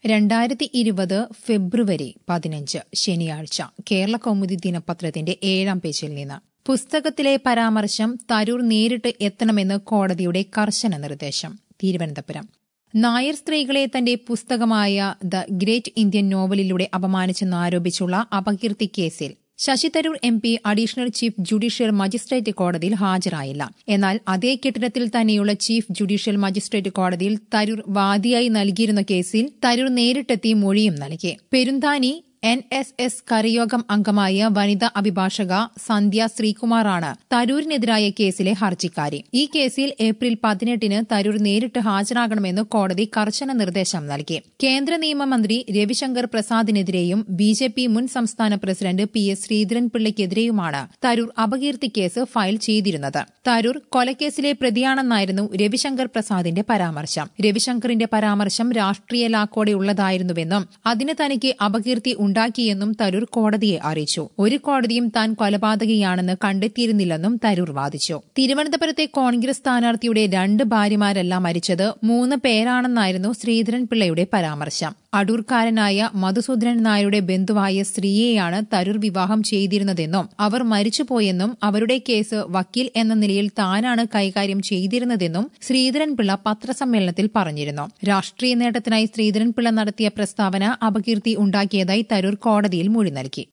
രണ്ടായിരത്തി ഇരുപത് ഫെബ്രുവരി പതിനഞ്ച് ശനിയാഴ്ച കേരള കൗമുദി ദിനപത്രത്തിന്റെ ഏഴാം പേജിൽ നിന്ന് പുസ്തകത്തിലെ പരാമർശം തരൂർ നേരിട്ട് എത്തണമെന്ന് കോടതിയുടെ കർശന നിർദ്ദേശം തിരുവനന്തപുരം നായർ സ്ത്രീകളെ തന്റെ പുസ്തകമായ ദ ഗ്രേറ്റ് ഇന്ത്യൻ നോവലിലൂടെ അപമാനിച്ചെന്നാരോപിച്ചുള്ള അപകീർത്തി കേസിൽ Shashi Tharoor M P additional chief judicial magistrate കോടതിയിൽ ഹാജരായില്ല എന്നാൽ അതേ കെട്ടിടത്തിൽ തന്നെയുള്ള ചീഫ് ജുഡീഷ്യൽ മജിസ്ട്രേറ്റ് കോടതിയിൽ തരൂർ വാദിയായി നൽകിയിരുന്ന കേസിൽ തരൂർ നേരിട്ടെത്തി മൊഴിയും നൽകി പെരുന്താനി എൻ എസ് എസ് കരയോഗം അംഗമായ വനിതാ അഭിഭാഷക സന്ധ്യ ശ്രീകുമാറാണ് തരൂരിനെതിരായ കേസിലെ ഹർജിക്കാരി ഈ കേസിൽ ഏപ്രിൽ പതിനെട്ടിന് തരൂർ നേരിട്ട് ഹാജരാകണമെന്ന് കോടതി കർശന നിർദ്ദേശം നൽകി കേന്ദ്ര നിയമമന്ത്രി രവിശങ്കർ പ്രസാദിനെതിരെയും ബി ജെ പി മുൻ സംസ്ഥാന പ്രസിഡന്റ് പി എസ് ശ്രീധരൻപിള്ളയ്ക്കെതിരെയുമാണ് തരൂർ അപകീർത്തി കേസ് ഫയൽ ചെയ്തിരുന്നത് തരൂർ കൊലക്കേസിലെ പ്രതിയാണെന്നായിരുന്നു രവിശങ്കർ പ്രസാദിന്റെ പരാമർശം രവിശങ്കറിന്റെ പരാമർശം രാഷ്ട്രീയ ലാക്കോടെയുള്ളതായിരുന്നുവെന്നും അതിന് തനിക്ക് അപകീർത്തി ഉണ്ടാക്കിയെന്നും തരൂർ കോടതിയെ അറിയിച്ചു ഒരു കോടതിയും താൻ കൊലപാതകയാണെന്ന് കണ്ടെത്തിയിരുന്നില്ലെന്നും തരൂർ വാദിച്ചു തിരുവനന്തപുരത്തെ കോൺഗ്രസ് സ്ഥാനാർത്ഥിയുടെ രണ്ട് ഭാര്യമാരല്ല മരിച്ചത് മൂന്ന് പേരാണെന്നായിരുന്നു ശ്രീധരൻപിള്ളയുടെ പരാമർശം അടൂർക്കാരനായ മധുസൂദനൻ നായരുടെ ബന്ധുവായ സ്ത്രീയെയാണ് തരൂർ വിവാഹം ചെയ്തിരുന്നതെന്നും അവർ മരിച്ചുപോയെന്നും അവരുടെ കേസ് വക്കീൽ എന്ന നിലയിൽ താനാണ് കൈകാര്യം ചെയ്തിരുന്നതെന്നും ശ്രീധരൻപിള്ള പത്രസമ്മേളനത്തിൽ പറഞ്ഞിരുന്നു രാഷ്ട്രീയ നേട്ടത്തിനായി ശ്രീധരൻപിള്ള നടത്തിയ പ്രസ്താവന അപകീർത്തി ഉണ്ടാക്കിയതായി തരൂർ കോടതിയിൽ മൊഴി നൽകി